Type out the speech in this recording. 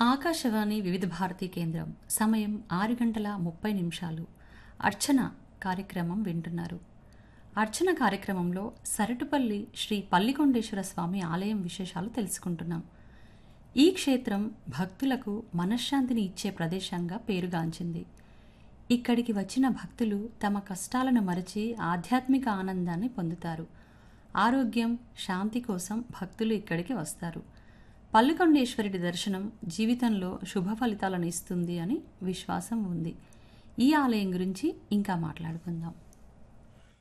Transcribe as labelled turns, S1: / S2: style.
S1: ఆకాశవాణి వివిధ భారతి కేంద్రం సమయం ఆరు గంటల ముప్పై నిమిషాలు అర్చన కార్యక్రమం వింటున్నారు అర్చన కార్యక్రమంలో సరటుపల్లి శ్రీ పల్లికొండేశ్వర స్వామి ఆలయం విశేషాలు తెలుసుకుంటున్నాం ఈ క్షేత్రం భక్తులకు మనశ్శాంతిని ఇచ్చే ప్రదేశంగా పేరుగాంచింది ఇక్కడికి వచ్చిన భక్తులు తమ కష్టాలను మరచి ఆధ్యాత్మిక ఆనందాన్ని పొందుతారు ఆరోగ్యం శాంతి కోసం భక్తులు ఇక్కడికి వస్తారు పల్లికొండేశ్వరుడి దర్శనం జీవితంలో శుభ ఫలితాలను ఇస్తుంది అని విశ్వాసం ఉంది ఈ ఆలయం గురించి ఇంకా మాట్లాడుకుందాం